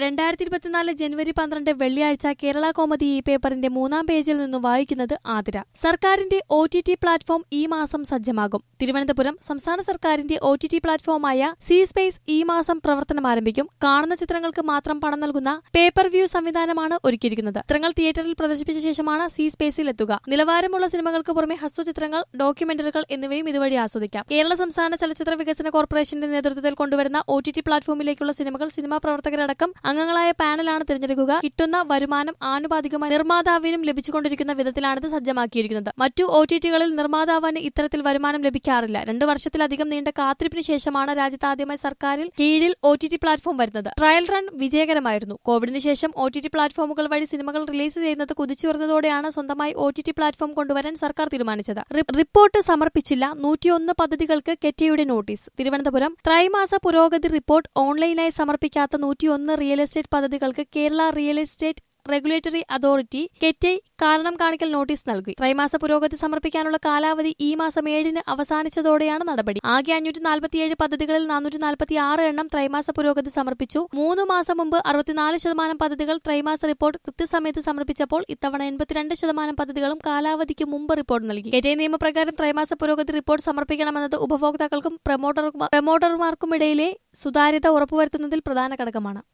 രണ്ടായിരത്തി ഇരുപത്തിനാല് ജനുവരി പന്ത്രണ്ട് വെള്ളിയാഴ്ച കേരള കോമഡി ഈ പേപ്പറിന്റെ മൂന്നാം പേജിൽ നിന്നും വായിക്കുന്നത് ആതിര സർക്കാരിന്റെ ഒ ടി ടി പ്ലാറ്റ്ഫോം ഈ മാസം സജ്ജമാകും തിരുവനന്തപുരം സംസ്ഥാന സർക്കാരിന്റെ ഒ ടി ടി പ്ലാറ്റ്ഫോമായ സി സ്പേസ് ഈ മാസം പ്രവർത്തനം ആരംഭിക്കും കാണുന്ന ചിത്രങ്ങൾക്ക് മാത്രം പണം നൽകുന്ന പേപ്പർ വ്യൂ സംവിധാനമാണ് ഒരുക്കിയിരിക്കുന്നത് ചിത്രങ്ങൾ തിയേറ്ററിൽ പ്രദർശിപ്പിച്ച ശേഷമാണ് സി സ്പേസിൽ എത്തുക നിലവാരമുള്ള സിനിമകൾക്ക് പുറമെ ഹസ്വചിത്രങ്ങൾ ഡോക്യുമെന്ററികൾ എന്നിവയും ഇതുവഴി ആസ്വദിക്കാം കേരള സംസ്ഥാന ചലച്ചിത്ര വികസന കോർപ്പറേഷന്റെ നേതൃത്വത്തിൽ കൊണ്ടുവരുന്ന ഒ ടി ടി പ്ലാറ്റ്ഫോമിലേക്കുള്ള സിനിമകൾ സിനിമാ പ്രവർത്തകരടക്കം അംഗങ്ങളായ പാനലാണ് തിരഞ്ഞെടുക്കുക കിട്ടുന്ന വരുമാനം ആനുപാതികമായി നിർമ്മാതാവിനും ലഭിച്ചുകൊണ്ടിരിക്കുന്ന വിധത്തിലാണിത് സജ്ജമാക്കിയിരിക്കുന്നത് മറ്റു ഒ ടി ടികളിൽ നിർമ്മാതാവിന് ഇത്തരത്തിൽ വരുമാനം ലഭിക്കാറില്ല രണ്ടു വർഷത്തിലധികം നീണ്ട കാത്തിരിപ്പിന് ശേഷമാണ് രാജ്യത്ത് ആദ്യമായി സർക്കാരിൽ കീഴിൽ ഒ ടി ടി പ്ലാറ്റ്ഫോം വരുന്നത് ട്രയൽ റൺ വിജയകരമായിരുന്നു കോവിഡിന് ശേഷം ഒ ടി ടി പ്ലാറ്റ്ഫോമുകൾ വഴി സിനിമകൾ റിലീസ് ചെയ്യുന്നത് കുതിച്ചുയർന്നതോടെയാണ് സ്വന്തമായി ഒ ടി ടി പ്ലാറ്റ്ഫോം കൊണ്ടുവരാൻ സർക്കാർ തീരുമാനിച്ചത് റി- റിപ്പോർട്ട് സമർപ്പിച്ചില്ല നൂറ്റിയൊന്ന് പദ്ധതികൾക്ക് കെറ്റയുടെ നോട്ടീസ് തിരുവനന്തപുരം ത്രൈമാസ പുരോഗതി റിപ്പോർട്ട് ഓൺലൈനായി സമർപ്പിക്കാത്ത നൂറ്റിയൊന്ന് റിയൽ എസ്റ്റേറ്റ് പദ്ധതികൾക്ക് Kerala real estate regulatory authority കെറ്റൈ കാരണം കാണിക്കൽ നോട്ടീസ് നൽകി ത്രൈമാസ പുരോഗതി സമർപ്പിക്കാനുള്ള കാലാവധി ഈ മാസം ഏഴിന് അവസാനിച്ചതോടെയാണ് നടപടി ആകെ അഞ്ഞൂറ്റി നാൽപ്പത്തിയേഴ് പദ്ധതികളിൽ നാനൂറ്റി നാൽപ്പത്തി ആറ് എണ്ണം ത്രൈമാസ പുരോഗതി സമർപ്പിച്ചു മൂന്ന് മാസം മുമ്പ് അറുപത്തിനാല് ശതമാനം പദ്ധതികൾ ത്രൈമാസ റിപ്പോർട്ട് കൃത്യസമയത്ത് സമർപ്പിച്ചപ്പോൾ ഇത്തവണ എൺപത്തിരണ്ട് ശതമാനം പദ്ധതികളും കാലാവധിക്ക് മുമ്പ് റിപ്പോർട്ട് നൽകി കെറ്റൈ നിയമപ്രകാരം ത്രൈമാസ പുരോഗതി റിപ്പോർട്ട് സമർപ്പിക്കണമെന്നത് ഉപഭോക്താക്കൾക്കും പ്രൊമോട്ടർമാർക്കുമിടയിലെ സുതാര്യത ഉറപ്പുവരുത്തുന്നതിൽ പ്രധാന ഘടകമാണ്